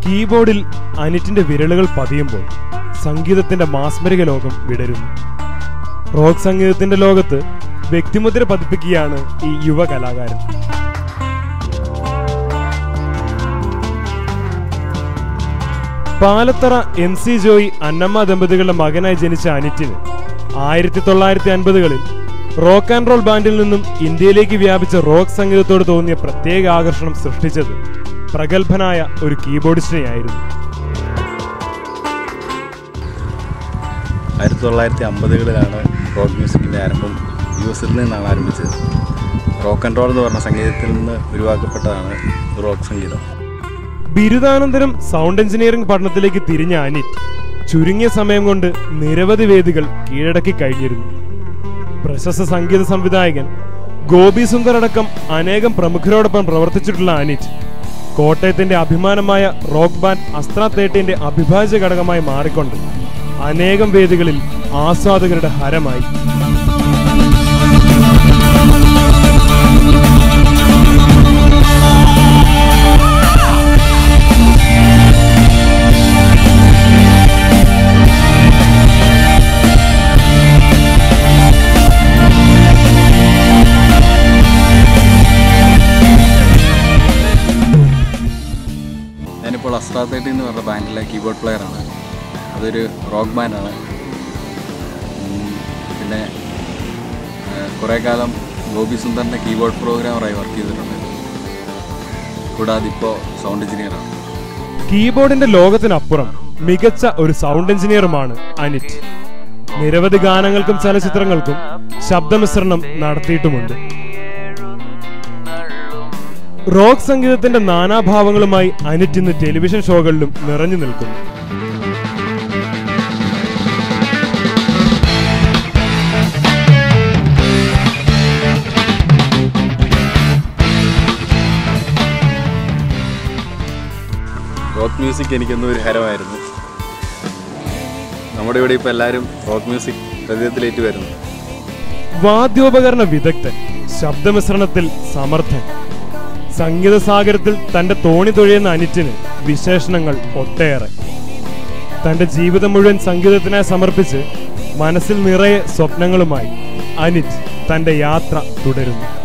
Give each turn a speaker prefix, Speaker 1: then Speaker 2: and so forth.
Speaker 1: കീബോർഡിൽ അനിറ്റിന്റെ വിരലുകൾ പതിയുമ്പോൾ സംഗീതത്തിന്റെ മാസ്മരിക ലോകം വിടരുന്നു റോക്ക് സംഗീതത്തിന്റെ ലോകത്ത് വ്യക്തിമുദ്ര പതിപ്പിക്കുകയാണ് ഈ യുവ കലാകാരൻ പാലത്തറ എം സി ജോയി അന്നമ്മ ദമ്പതികളുടെ മകനായി ജനിച്ച അനിറ്റിന് ആയിരത്തി തൊള്ളായിരത്തി അൻപതുകളിൽ റോക്ക് ആൻഡ് റോൾ ബാൻഡിൽ നിന്നും ഇന്ത്യയിലേക്ക് വ്യാപിച്ച റോക്ക് സംഗീതത്തോട് തോന്നിയ പ്രത്യേക ആകർഷണം സൃഷ്ടിച്ചത് പ്രഗത്ഭനായ ഒരു കീബോർഡിസ്റ്റിനെയായിരുന്നു
Speaker 2: ആയിരത്തി തൊള്ളായിരത്തി അമ്പതുകളിലാണ് റോക്ക് മ്യൂസിക്കിൻ്റെ ആരംഭം യു എസിൽ നിന്നാണ് ആരംഭിച്ചത് റോക്ക് ആൻഡ് റോൾ എന്ന് പറഞ്ഞ സംഗീതത്തിൽ നിന്ന് ഉരുവാക്കപ്പെട്ടതാണ് റോക്ക് സംഗീതം
Speaker 1: ബിരുദാനന്തരം സൗണ്ട് എഞ്ചിനീയറിംഗ് പഠനത്തിലേക്ക് തിരിഞ്ഞ അനിറ്റ് ചുരുങ്ങിയ സമയം കൊണ്ട് നിരവധി വേദികൾ കീഴടക്കി കഴിഞ്ഞിരുന്നു പ്രശസ്ത സംഗീത സംവിധായകൻ ഗോപി സുന്ദർ അടക്കം അനേകം പ്രമുഖരോടൊപ്പം പ്രവർത്തിച്ചിട്ടുള്ള അനിറ്റ് കോട്ടയത്തിന്റെ അഭിമാനമായ റോക്ക് ബാൻഡ് അസ്ത്ര തേട്ടിന്റെ അവിഭാജ്യ ഘടകമായി മാറിക്കൊണ്ട് അനേകം വേദികളിൽ ആസ്വാദകരുടെ ഹരമായി
Speaker 2: ഞാനിപ്പോൾ അസ്ട്രാ തേർട്ടി എന്ന് പറഞ്ഞ ബാൻഡിലെ കീബോർഡ് പ്ലെയറാണ് അതൊരു റോക്ക് ബാൻഡാണ് ഉം, പിന്നെ കുറേ കാലം ഗോപി സുന്ദറിൻ്റെ കീബോർഡ് പ്രോഗ്രാമറായി വർക്ക് ചെയ്തിട്ടുണ്ട് കൂടാതെ ഇപ്പോൾ സൗണ്ട് എഞ്ചിനീയറാണ്
Speaker 1: കീബോർഡിന്റെ ലോകത്തിനപ്പുറം മികച്ച ഒരു സൗണ്ട് എഞ്ചിനീയറുമാണ് അനിറ്റ് നിരവധി ഗാനങ്ങൾക്കും ചലച്ചിത്രങ്ങൾക്കും ശബ്ദമിശ്രണം നടത്തിയിട്ടുമുണ്ട് റോക്ക് സംഗീതത്തിന്റെ നാനാഭാവങ്ങളുമായി അനിറ്റ് ഇന്ന് ടെലിവിഷൻ ഷോകളിലും നിറഞ്ഞു നിൽക്കുന്നു
Speaker 2: റോക്ക് മ്യൂസിക് എനിക്കൊന്നും ഒരു ഹരമായിരുന്നു നമ്മുടെ ഇവിടെ ഇപ്പോൾ എല്ലാവരും റോക്ക് മ്യൂസിക് ഹൃദയത്തിലേറ്റ് വരുന്നു
Speaker 1: വാദ്യോപകരണ വിദഗ്ധൻ ശബ്ദമിശ്രണത്തിൽ സമർത്ഥൻ സംഗീത സാഗരത്തിൽ തന്റെ തോണി തുഴയുന്ന അനിറ്റിന് വിശേഷണങ്ങൾ ഒട്ടേറെ തന്റെ ജീവിതം മുഴുവൻ സംഗീതത്തിനായി സമർപ്പിച്ച് മനസ്സിൽ നിറയെ സ്വപ്നങ്ങളുമായി അനിറ്റ് തന്റെ യാത്ര തുടരുന്നു